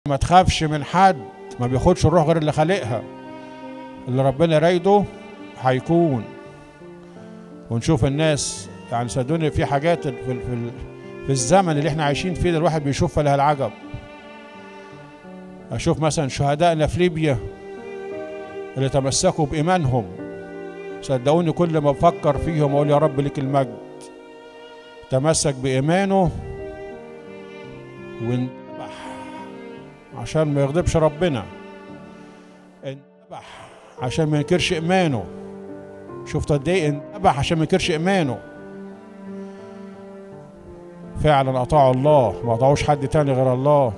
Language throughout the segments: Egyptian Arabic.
ما تخافش من حد ما بياخدش الروح غير اللي خالقها اللي ربنا رايده هيكون ونشوف الناس يعني صدقوني في حاجات في في في الزمن اللي احنا عايشين فيه ده الواحد بيشوف لها العجب اشوف مثلا شهدائنا في ليبيا اللي تمسكوا بايمانهم صدقوني كل ما بفكر فيهم اقول يا رب لك المجد تمسك بايمانه وانذبح عشان ما يغضبش ربنا انذبح عشان ما ينكرش ايمانه شفت قد ايه انذبح عشان ما ينكرش ايمانه فعلا اطاعوا الله ما اطاعوش حد تاني غير الله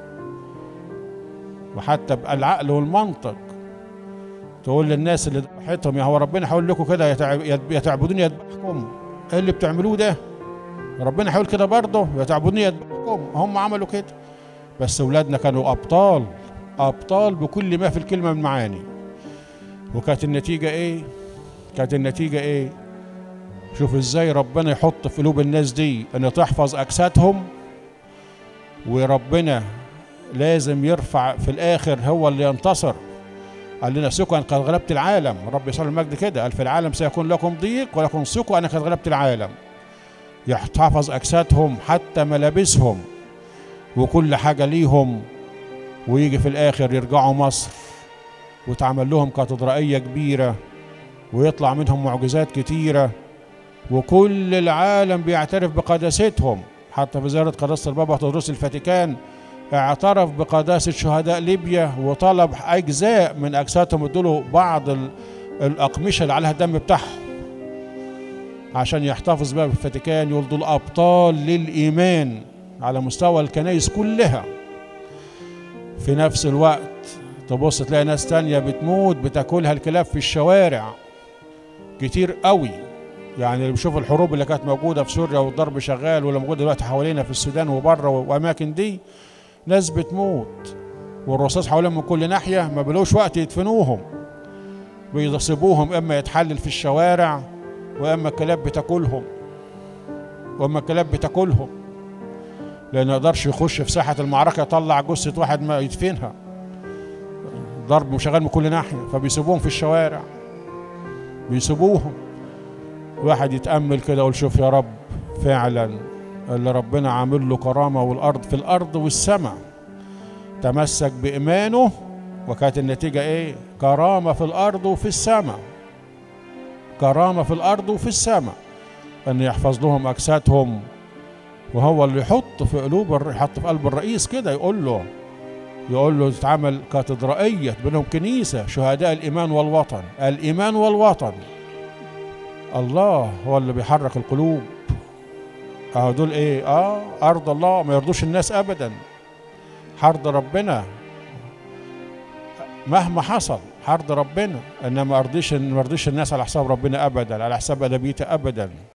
وحتى بالعقل والمنطق تقول للناس اللي ذبحتهم يا هو ربنا هيقول لكم كده يا تعبدوني يذبحكم ايه اللي بتعملوه ده ربنا هيقول كده برضه يا تعبدوني يذبحكم هم عملوا كده بس اولادنا كانوا ابطال ابطال بكل ما في الكلمه من معاني وكانت النتيجه ايه كانت النتيجه ايه شوف ازاي ربنا يحط في قلوب الناس دي ان تحفظ اجسادهم وربنا لازم يرفع في الاخر هو اللي ينتصر قال لنا ثقوا ان قد غلبت العالم رب يسأل المجد كده قال في العالم سيكون لكم ضيق ولكم ثقوا انا قد غلبت العالم يحتفظ اجسادهم حتى ملابسهم وكل حاجه ليهم ويجي في الاخر يرجعوا مصر وتعمل لهم كاتدرائيه كبيره ويطلع منهم معجزات كتيره وكل العالم بيعترف بقداستهم حتى في زياره قداسه البابا تدرس الفاتيكان اعترف بقداسة شهداء ليبيا وطلب أجزاء من أجسادهم ادوا بعض الأقمشة اللي عليها الدم بتاعهم عشان يحتفظ بها في الفاتيكان يقول دول أبطال للإيمان على مستوى الكنائس كلها في نفس الوقت تبص تلاقي ناس تانية بتموت بتاكلها الكلاب في الشوارع كتير قوي يعني اللي بيشوف الحروب اللي كانت موجودة في سوريا والضرب شغال واللي موجودة دلوقتي حوالينا في السودان وبره وأماكن دي ناس بتموت والرصاص حواليهم من كل ناحية ما بلوش وقت يدفنوهم بيصيبوهم إما يتحلل في الشوارع وإما الكلاب بتاكلهم وإما الكلاب بتاكلهم لأن ما يقدرش يخش في ساحة المعركة يطلع جثة واحد ما يدفنها ضرب شغال من كل ناحية فبيسيبوهم في الشوارع بيسيبوهم واحد يتأمل كده يقول شوف يا رب فعلا اللي ربنا عامل له كرامه والارض في الارض والسماء تمسك بايمانه وكانت النتيجه ايه كرامه في الارض وفي السماء كرامه في الارض وفي السماء ان يحفظ لهم اجسادهم وهو اللي يحط في قلوب يحط في قلب الرئيس كده يقول له يقول له تتعمل كاتدرائيه بينهم كنيسه شهداء الايمان والوطن الايمان والوطن الله هو اللي بيحرك القلوب اه دول ايه اه ارض الله ما يرضوش الناس ابدا حرض ربنا مهما حصل حرض ربنا انما ما ارضيش ما ارضيش الناس على حساب ربنا ابدا على حساب ادبيته ابدا